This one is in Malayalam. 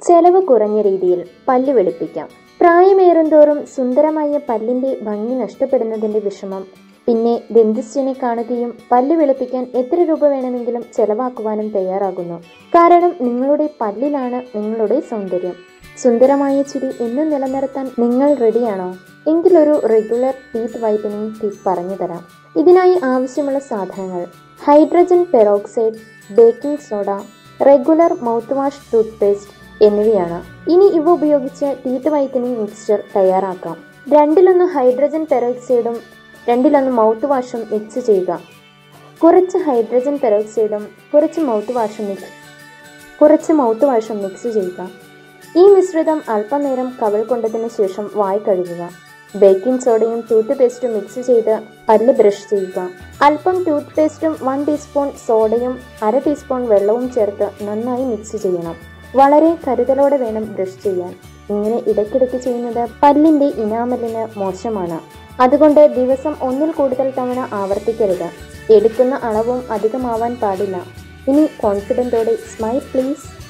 ചെലവ് കുറഞ്ഞ രീതിയിൽ പല്ല് വെളുപ്പിക്കാം പ്രായമേറുന്തോറും സുന്ദരമായ പല്ലിന്റെ ഭംഗി നഷ്ടപ്പെടുന്നതിന്റെ വിഷമം പിന്നെ ദന്തിസ്റ്റിനെ കാണുകയും പല്ല് വെളുപ്പിക്കാൻ എത്ര രൂപ വേണമെങ്കിലും ചെലവാക്കുവാനും തയ്യാറാകുന്നു കാരണം നിങ്ങളുടെ പല്ലിലാണ് നിങ്ങളുടെ സൗന്ദര്യം സുന്ദരമായ ചിരി എന്നും നിലനിർത്താൻ നിങ്ങൾ റെഡിയാണോ എങ്കിലൊരു റെഗുലർ ടീത്ത് വൈറ്റനിങ് ടിപ്പ് പറഞ്ഞു തരാം ഇതിനായി ആവശ്യമുള്ള സാധനങ്ങൾ hydrogen peroxide baking soda regular mouthwash toothpaste എന്നിവയാണ് ഇനി ഇവ ഉപയോഗിച്ച് ടീത്ത് വൈറ്റനിങ് മിക്സ്ചർ തയ്യാറാക്കാം രണ്ടിലൊന്ന് ഹൈഡ്രജൻ പെറോക്സൈഡും രണ്ടിലൊന്ന് മൗത്ത് വാഷും മിക്സ് ചെയ്യുക കുറച്ച് ഹൈഡ്രജൻ പെറോക്സൈഡും കുറച്ച് മൗത്ത് വാഷും മിക്സ് കുറച്ച് മൗത്ത് വാഷും മിക്സ് ചെയ്യുക ഈ മിശ്രിതം അല്പനേരം കവിൾ കൊണ്ടതിന് ശേഷം വായ് കഴുകുക ബേക്കിംഗ് സോഡയും ടൂത്ത് പേസ്റ്റും മിക്സ് ചെയ്ത് പല്ല് ബ്രഷ് ചെയ്യുക അല്പം ടൂത്ത് പേസ്റ്റും വൺ ടീസ്പൂൺ സോഡയും അര ടീസ്പൂൺ വെള്ളവും ചേർത്ത് നന്നായി മിക്സ് ചെയ്യണം വളരെ കരുതലോടെ വേണം ബ്രഷ് ചെയ്യാൻ ഇങ്ങനെ ഇടയ്ക്കിടയ്ക്ക് ചെയ്യുന്നത് പല്ലിന്റെ ഇനാമലിന് മോശമാണ് അതുകൊണ്ട് ദിവസം ഒന്നിൽ കൂടുതൽ തവണ ആവർത്തിക്കരുത് എടുക്കുന്ന അളവും അധികമാവാൻ പാടില്ല ഇനി കോൺഫിഡൻറ്റോടെ സ്മൈൽ പ്ലീസ്